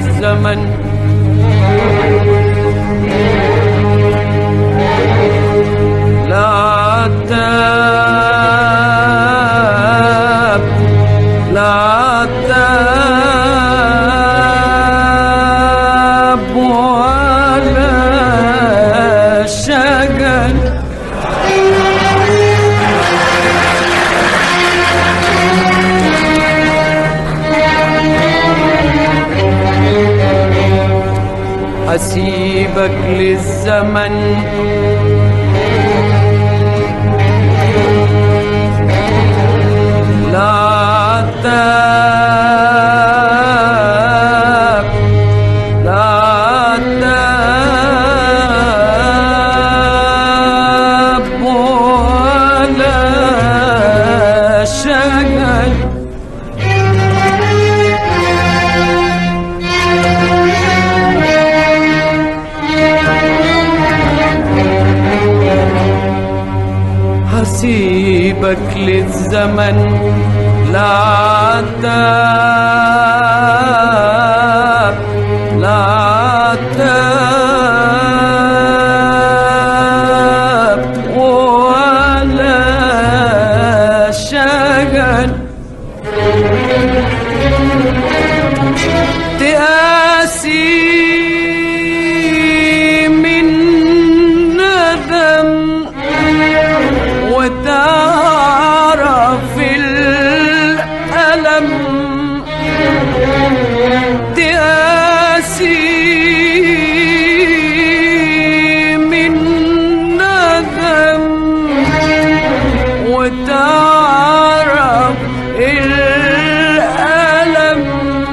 الزمن لا تاب لا تاب ولا شجن أسيبك للزمن لا تاب لا تاب ولا شغل هسيبك للزمن لا تاب لا تاب ولا شغل تقاسي من ندم وتعرف الألم تقاسي من ندم وتعرف الألم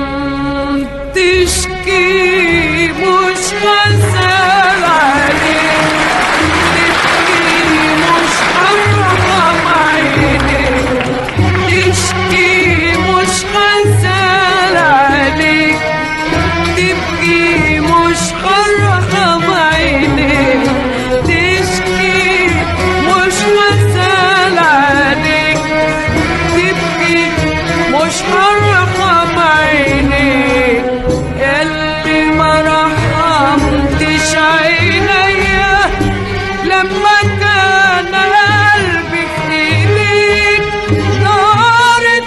تشكي مش غزال عليك تبكي مش حرام عينيك تشكي مش غزال عليك تبكي مش حرام عينيك تشكي مش غزال عليك تبكي مش حرام عينيك اللي ما رحمتش عينيا لما كان قلبي في ايديك نارت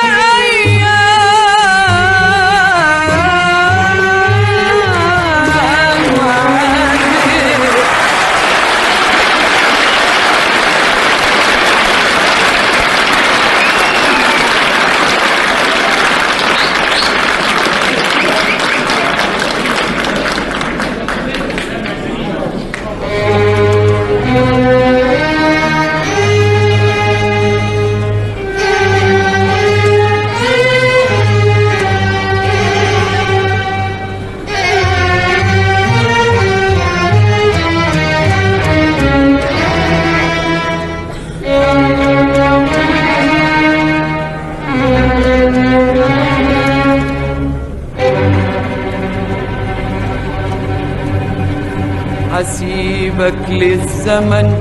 الايام هسيبك للزمن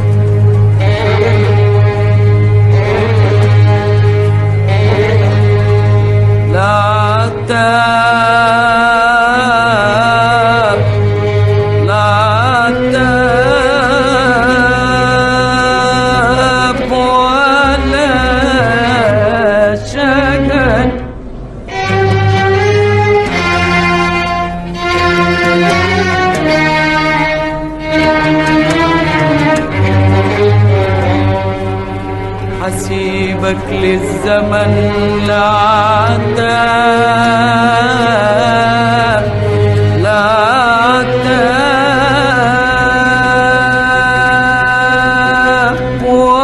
لا تاب لا تاب ولا شكن حسيبك للزمن لا تاب لا تاب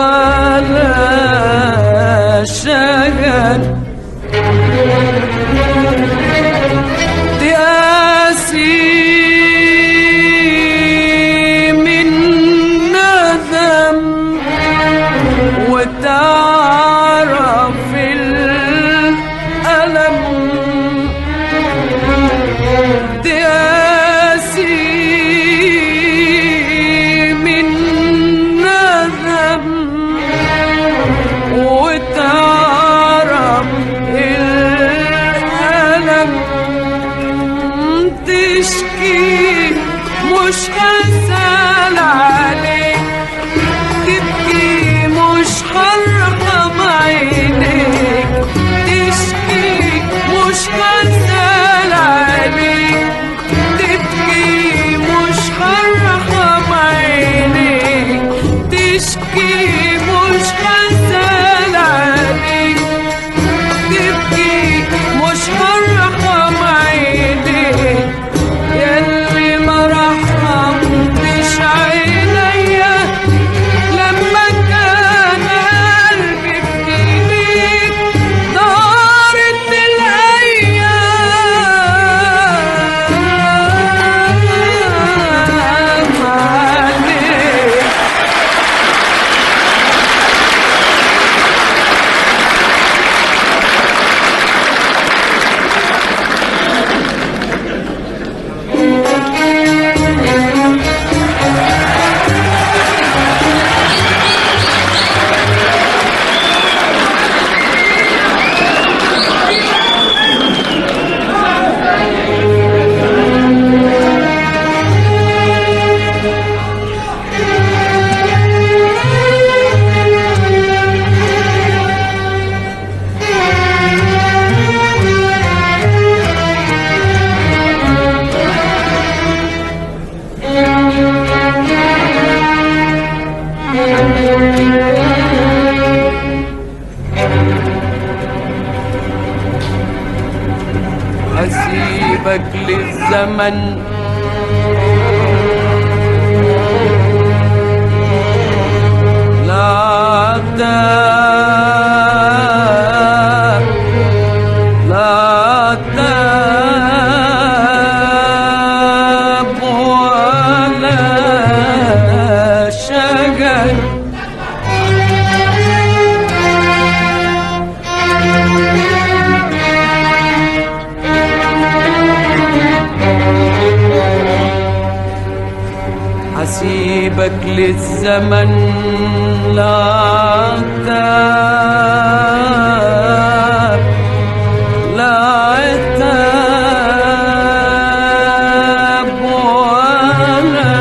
ولا شغل تقاسي من ندم وتعرف الألم مش هسأل عليك تبكي مش هرحم عينيك تشكي مش هسأل عليك تبكي مش هرحم عينيك تشكي مش هسأل عليك تبكي مش هرحم عينيك ياللي ما رحمتش عينيا لما كان قلبي في ايديك دارت الايام عليك أسيبك للزمن لا عتاب لا عتاب ولا شجن حسيبك للزمن لا عتاب لا عتاب ولا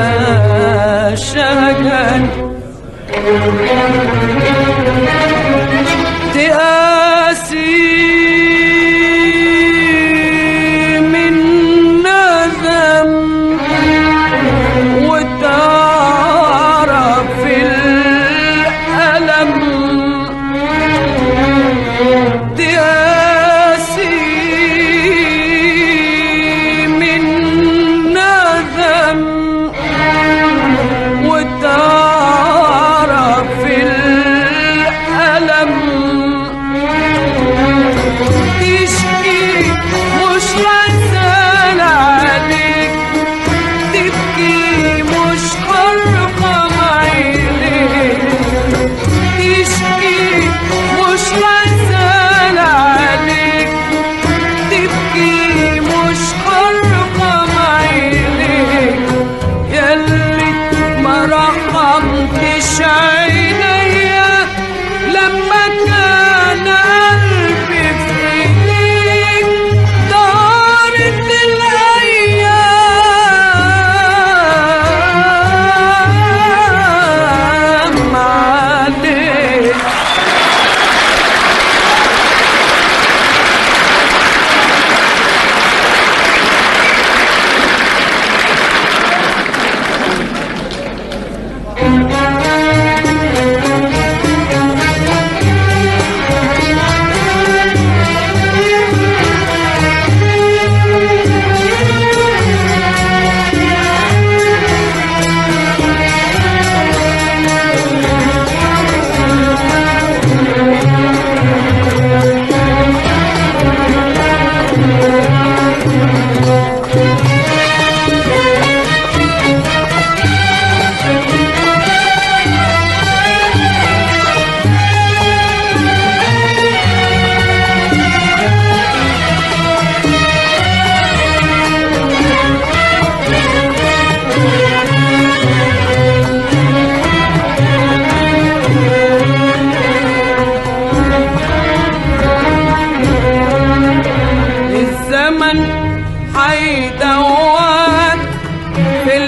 شجن تقاسي من ندم وتعرف الألم تقاسي من ندم وتعرف الألم تشكي مش هسأل عليك تبكي مش هرحم عينيك تشكي مش هسأل عليك تبكي مش هرحم عينيك ياللي ما رحمتش عينيا لما كان قلبي في ايديك دارت الايام عليك الزمن حيدوك في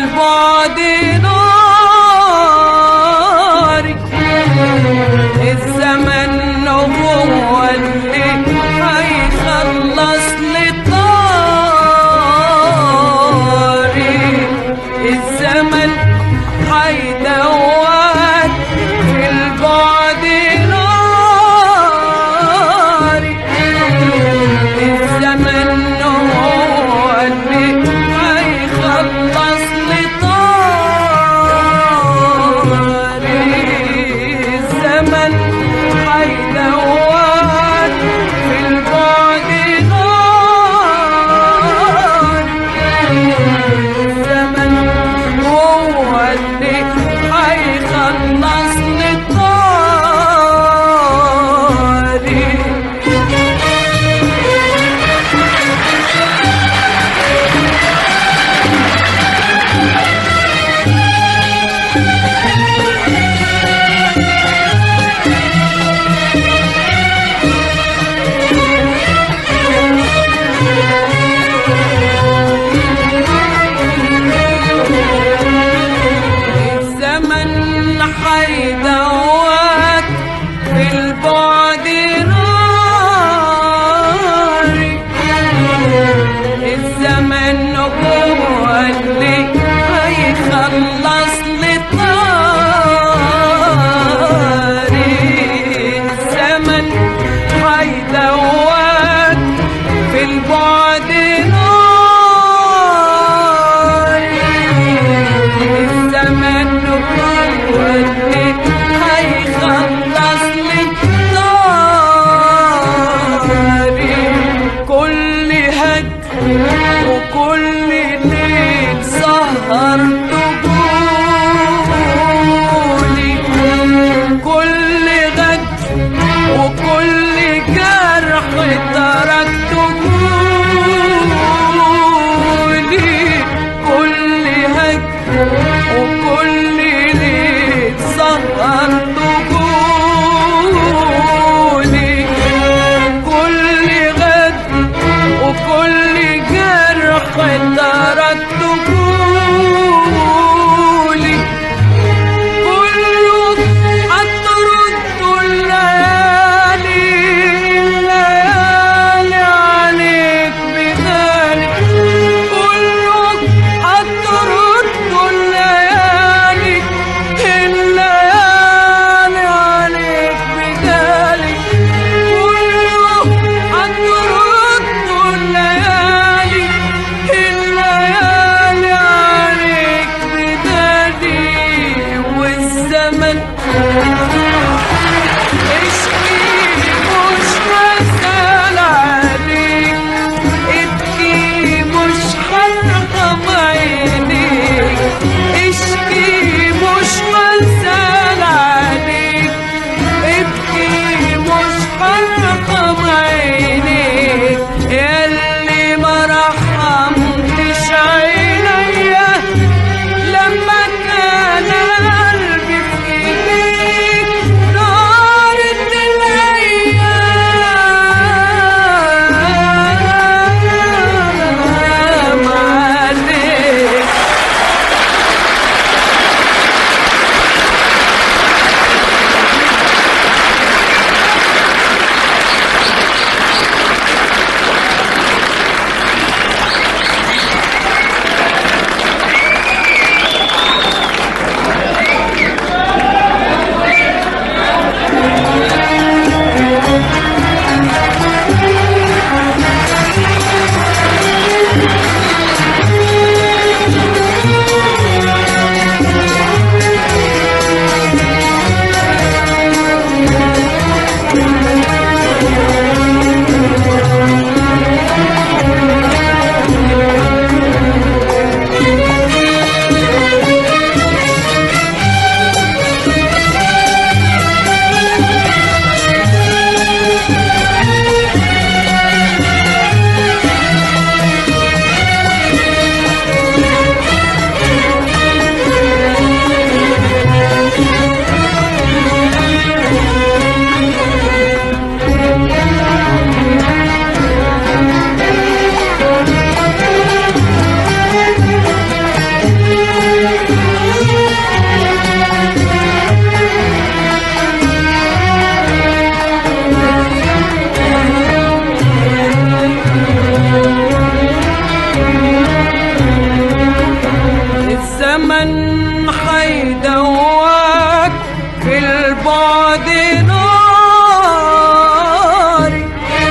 اللي هيخلص لي طريق الزمن هيدوك في البعد نار الزمن هو اللي هيخلص لي طريق كل هجر وكل ليل سهر طبولي كل غد وكل جرح تركته لي كل هجر وكل ليل سهر طبولي كل غد وكل جرح تركته لي كله هترد الليالي الليالي عليك بذلك كله هترد الليالي الليالي عليك بذلك كله هترد الليالي الليالي عليك بذلك والزمن اشكي مش هسأل عليك ابكي مش هرحم عينيك اشكي مش هسأل عليك ابكي مش هرحم عينيك ياللي ما رحمتش عينيا لما كان قلبي في ايديك نارت الايام عليك الزمن حيدوك في البعد نار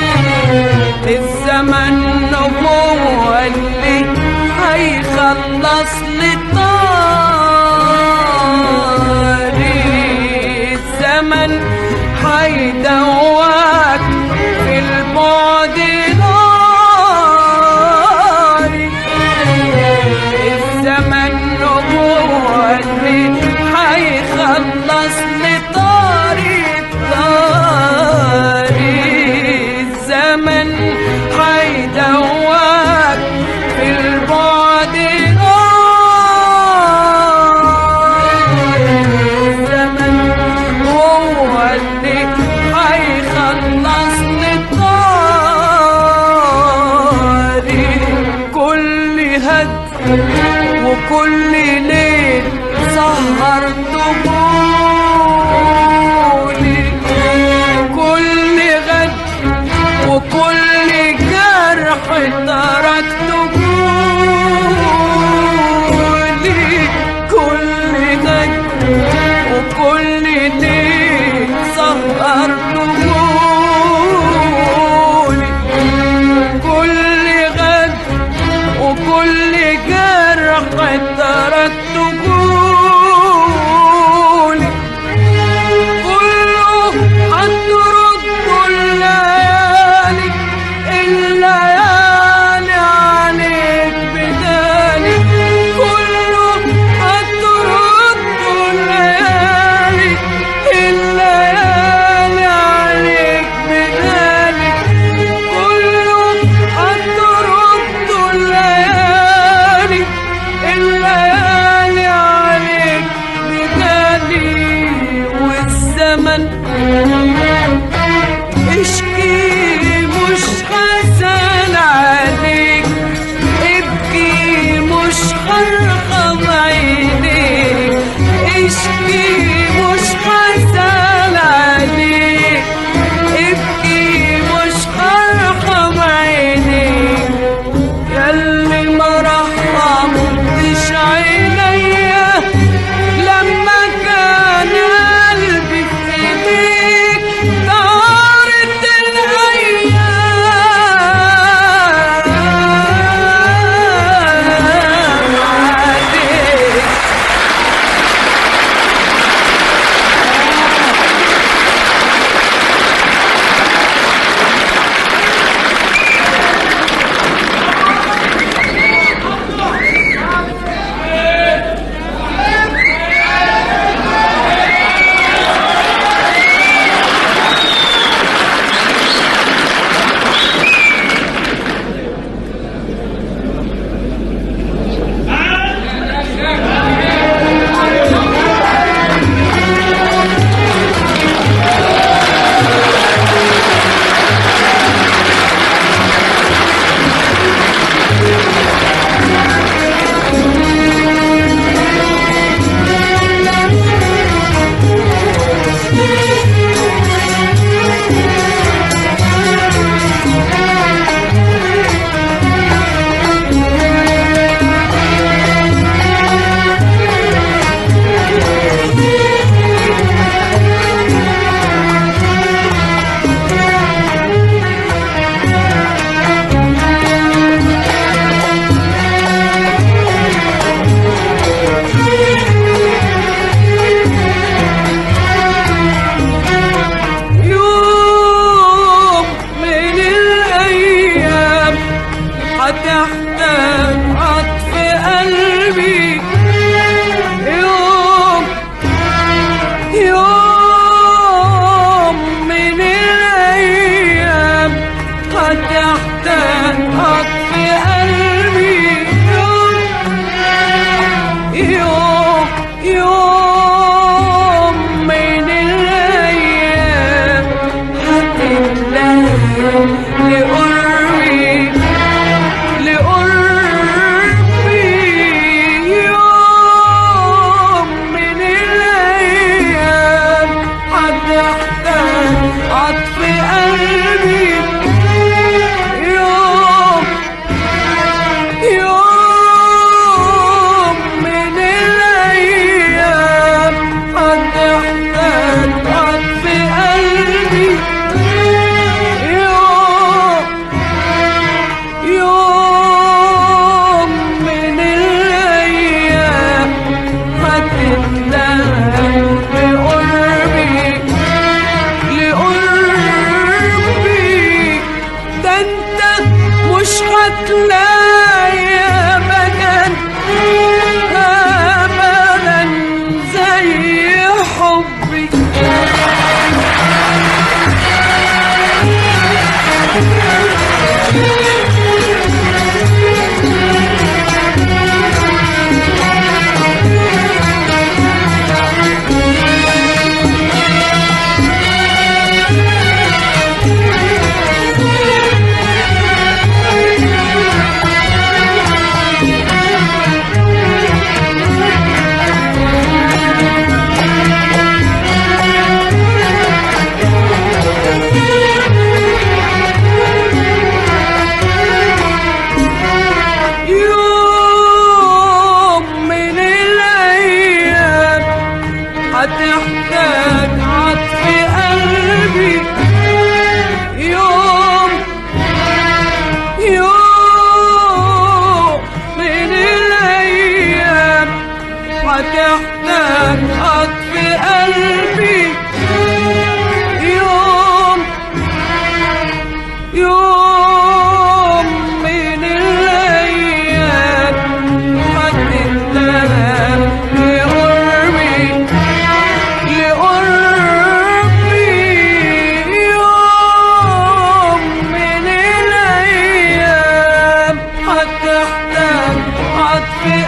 الزمن هو اللي هيخلص لي طاري الزمن حيدوك في البعد نار الزمن هو اللي هيخلص لي طريق طريق الزمن هيدوك في البعد نار الزمن هو اللي هيخلص لي طريق كل هد وكل ليل سهر طبولي كل غد وكل جرح تركته كل جرح تركتهولي كله هترد الليالي الليالي عليك بدالي كله هترد الليالي الليالي عليك بدالي كله هترد الليالي الليالي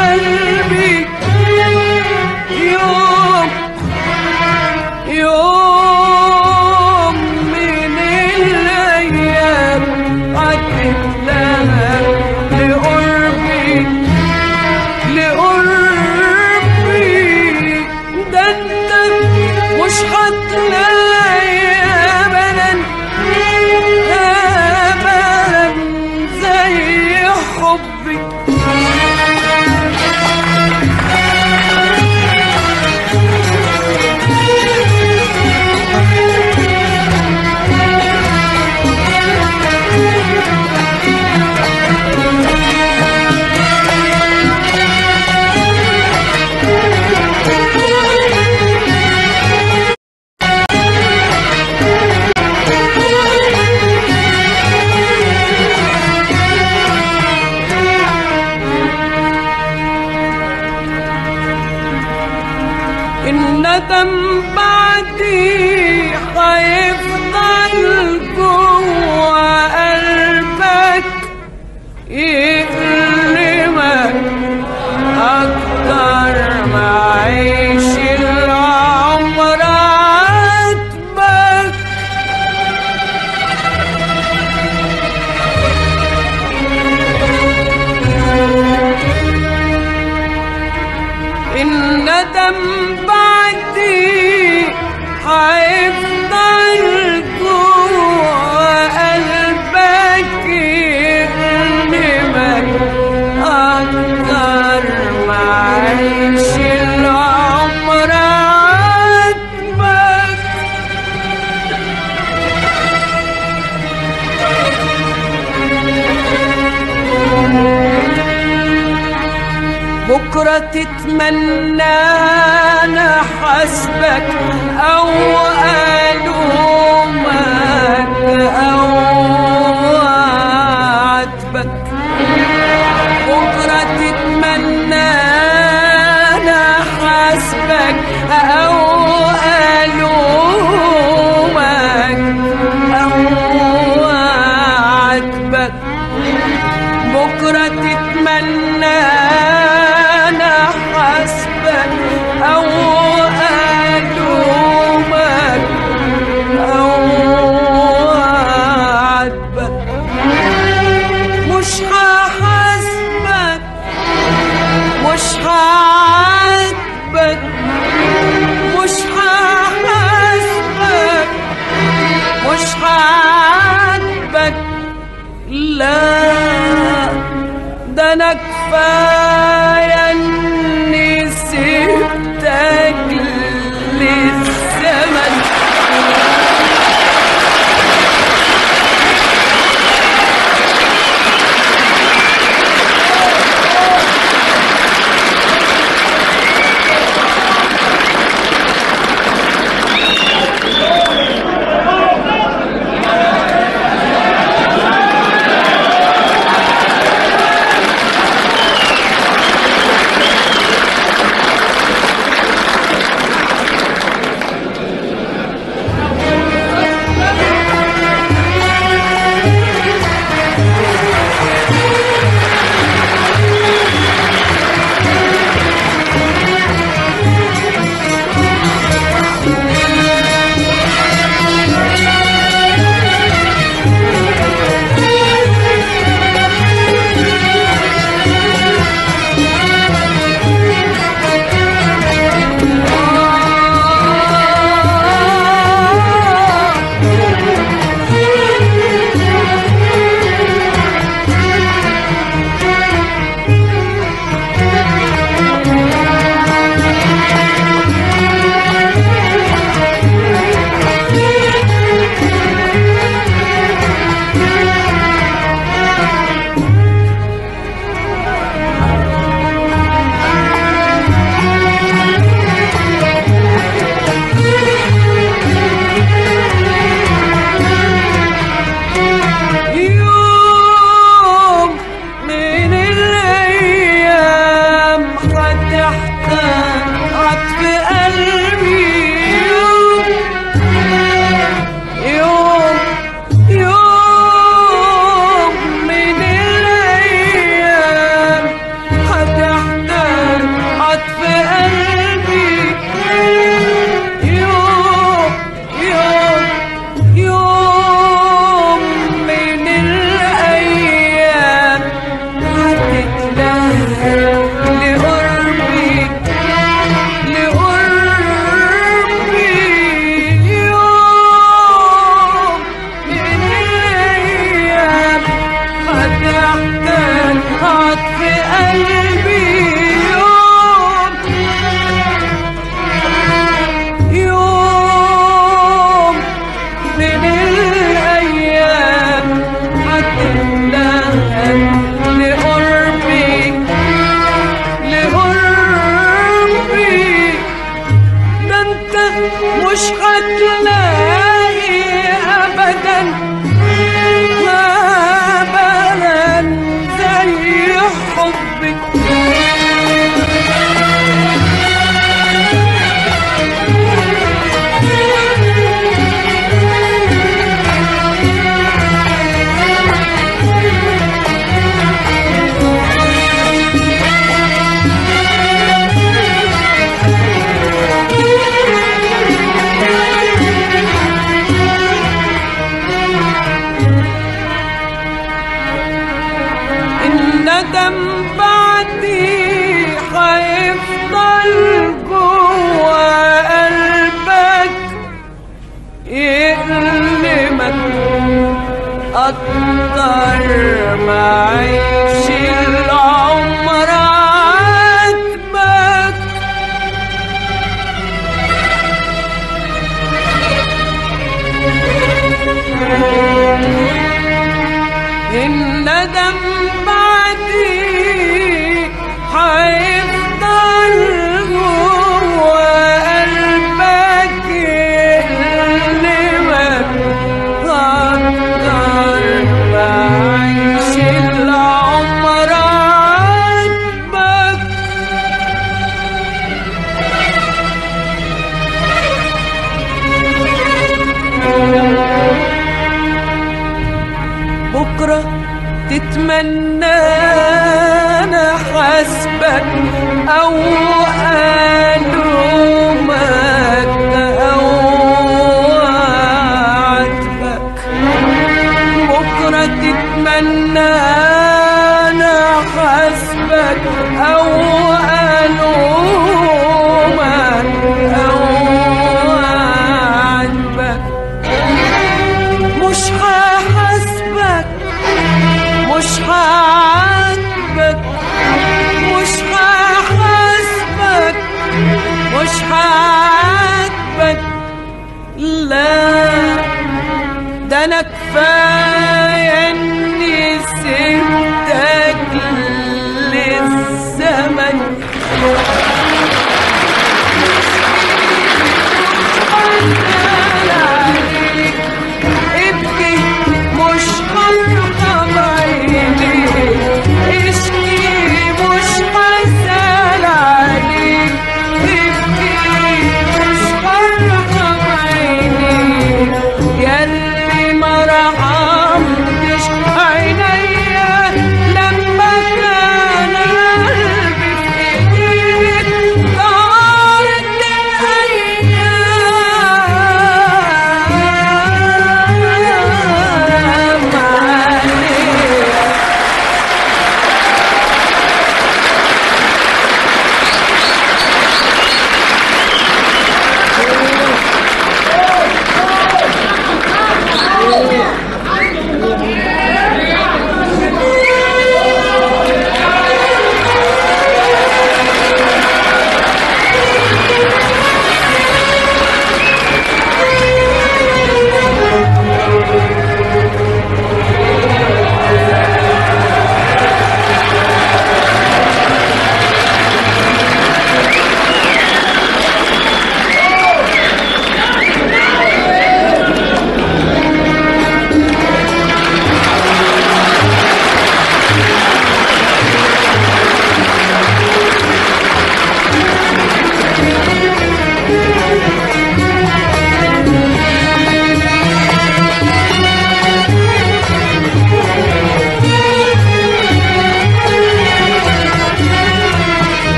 قلبي يوم يوم من الأيام عدت لها لقربي لقربي ده انت مش هتلاقي ابدا ابدا زي حبي الندم بعدي هيفضل جوا قلبك يألمك أكتر ما عيش العمر عاتبك الندم بعدي هيفضل جوا قلبك يألمك أكتر ما عيش العمر عاتبك بكرة تتمنى أنا حسبك أو ألومك أو أعاتبك بكرة تتمنى أنا حسبك أو ألومك أو أعاتبك بكرة تتمنى أنا حسبك أو ألومك أو أعاتبك مش هحاسبك مش هعاتبك مش هحاسبك مش هعاتبك لا ده انا كفايه اني سبتك للزمن لقربي لقربي يوم من الأيام هتحتاج عطف قلبي يوم يوم من الأيام هتلاقي لقربي لقربي ده انت مش هتلاقي أبدا أبدا زي حبك الندم بعدي هيفضل جوا قلبك يألمك أكتر ما عيش العمر عاتبك الندم بعدي هيفضل جوا قلبك يألمك أكتر ما عيش العمر عاتبك بكرة تتمنى أنا حسبك أو ألومك أو أعاتبك بكرة تتمنى أنا حسبك أو ألومك أو أعاتبك مش هحاسبك مش هعاتبك مش هحاسبك مش هعاتبك لا ده انا كفايه اني سبتك للزمن ابكي مش هرحم عيني اشكي مش هسأل عليك ابكي مش هرحم عيني ياللي ما رحمتش عينيا لما كان قلبي في ايديك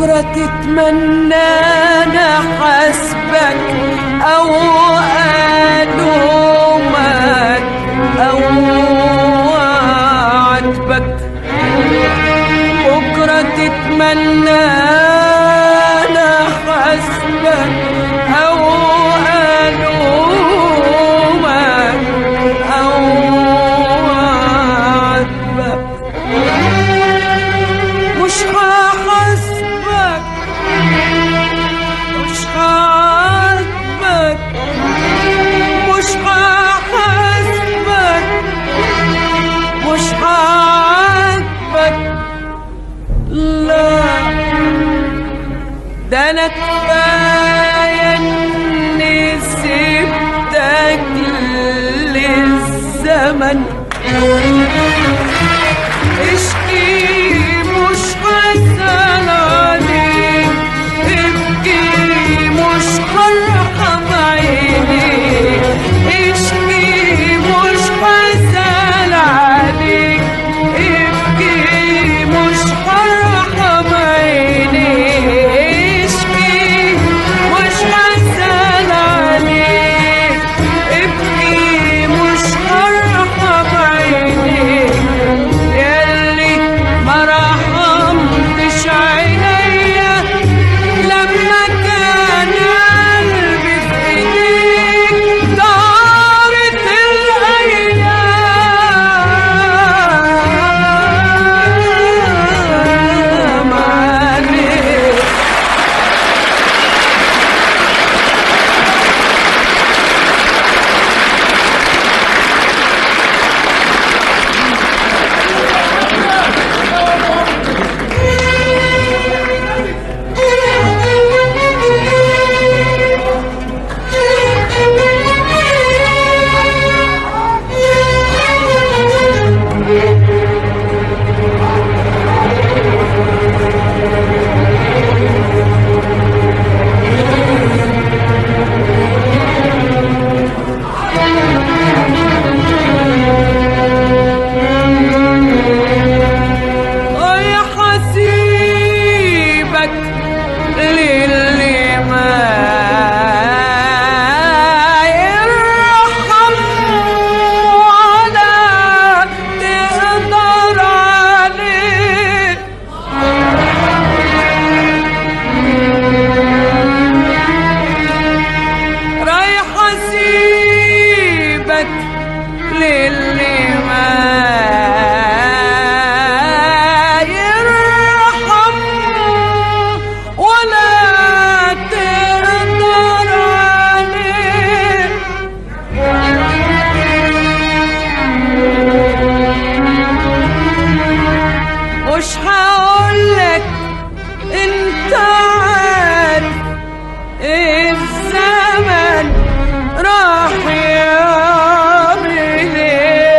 بكرة تتمنى أنا حسبك أو ألومك أو أعاتبك بكرة تتمنى أنا حسبك أو ألومك أو أعاتبك مش هحاسبك مش هعاتبك مش هحاسبك مش هعاتبك لا ده انا كفايه اني سبتك للزمن اشكي مش حزن عليك ابكي مش هرحم عينيك اشكي مش حزن عليك ابكي مش هرحم عينيك اشكي مش حزن عليك ابكي مش هرحم عينيك ياللي ما رحمتش عينيا لما كان قلبي في ايديك دارت الايام عليك يا حسيبك للي ما يرحم ولا تقدر عليه رايح اسيبك للي ما يرحم ولا تقدر عليه مش هقولك انت عارف الزمن راح يعمل ايه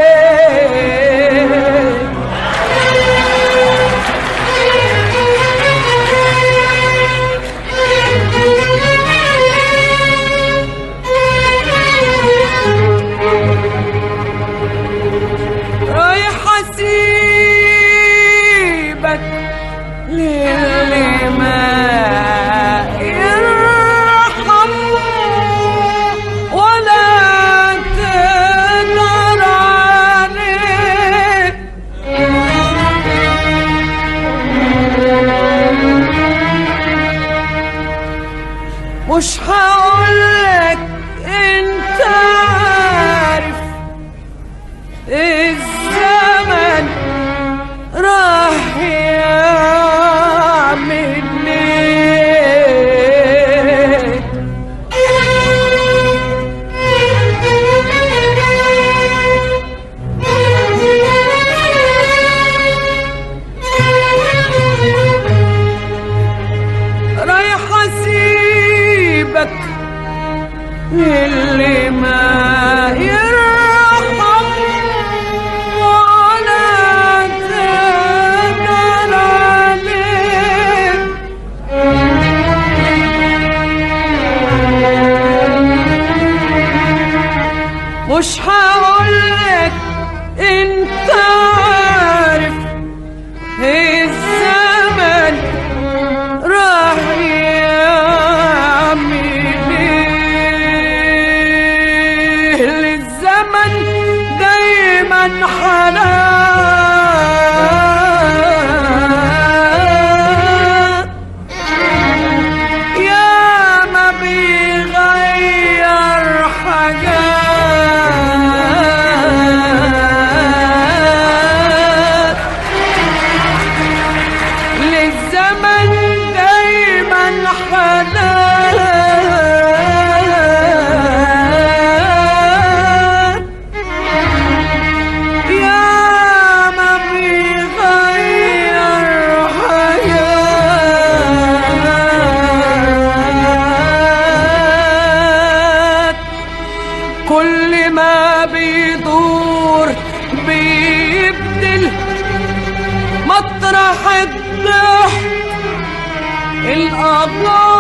حنان يا ما بيغير حاجات للزمن دايما حنان يا ما بيغير حياة كل ما بيدور بيبدل مطرح الضحك القضاء